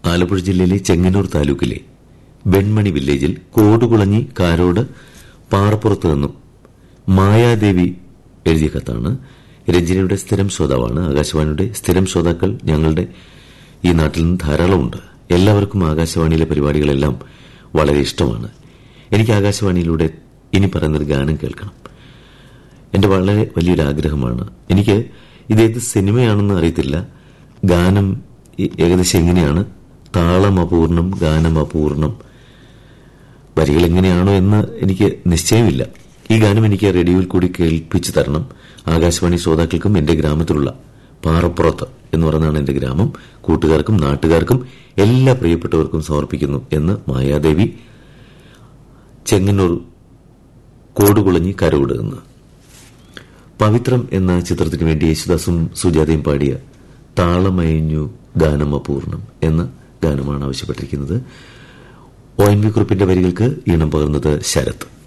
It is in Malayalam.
ആലപ്പുഴ ജില്ലയിലെ ചെങ്ങന്നൂർ താലൂക്കിലെ വെൺമണി വില്ലേജിൽ കോടുകുളഞ്ഞി കാരോട് പാറപ്പുറത്ത് നിന്നും മായാദേവി എഴുതിയ കത്താണ് രഞ്ജിനിയുടെ സ്ഥിരം ശ്രോതാവാണ് ആകാശവാണിയുടെ സ്ഥിരം ശ്രോതാക്കൾ ഞങ്ങളുടെ ഈ നാട്ടിൽ നിന്ന് ധാരാളമുണ്ട് എല്ലാവർക്കും ആകാശവാണിയിലെ പരിപാടികളെല്ലാം വളരെ ഇഷ്ടമാണ് എനിക്ക് ആകാശവാണിയിലൂടെ ഇനി പറയുന്നൊരു ഗാനം കേൾക്കണം എന്റെ വളരെ വലിയൊരു ആഗ്രഹമാണ് എനിക്ക് ഇതേത് സിനിമയാണെന്ന് അറിയത്തില്ല ഗാനം ഈ- ഏകദേശം എങ്ങനെയാണ് താളം അപൂർണം ഗാനം അപൂർണം വരികൾ എങ്ങനെയാണോ എന്ന് എനിക്ക് നിശ്ചയമില്ല ഈ ഗാനം എനിക്ക് റേഡിയോയിൽ കൂടി കേൾപ്പിച്ചു തരണം ആകാശവാണി ശ്രോതാക്കൾക്കും എന്റെ ഗ്രാമത്തിലുള്ള പാറപ്പുറത്ത് എന്ന് പറയുന്നതാണ് എന്റെ ഗ്രാമം കൂട്ടുകാർക്കും നാട്ടുകാർക്കും എല്ലാ പ്രിയപ്പെട്ടവർക്കും സമർപ്പിക്കുന്നു എന്ന് മായാദേവി ചെങ്ങന്നൂർ കോടുകുളഞ്ഞി കരോട് എന്ന് പവിത്രം എന്ന ചിത്രത്തിനു വേണ്ടി യേശുദാസും സുജാതയും പാടിയ താളമയഞ്ഞു ഗാനം അപൂർണം എന്ന ഗാനമാണ് ആവശ്യപ്പെട്ടിരിക്കുന്നത് ഒ എൻ വി കുറിപ്പിന്റെ വരികൾക്ക് ഈണം പകർന്നത് ശരത്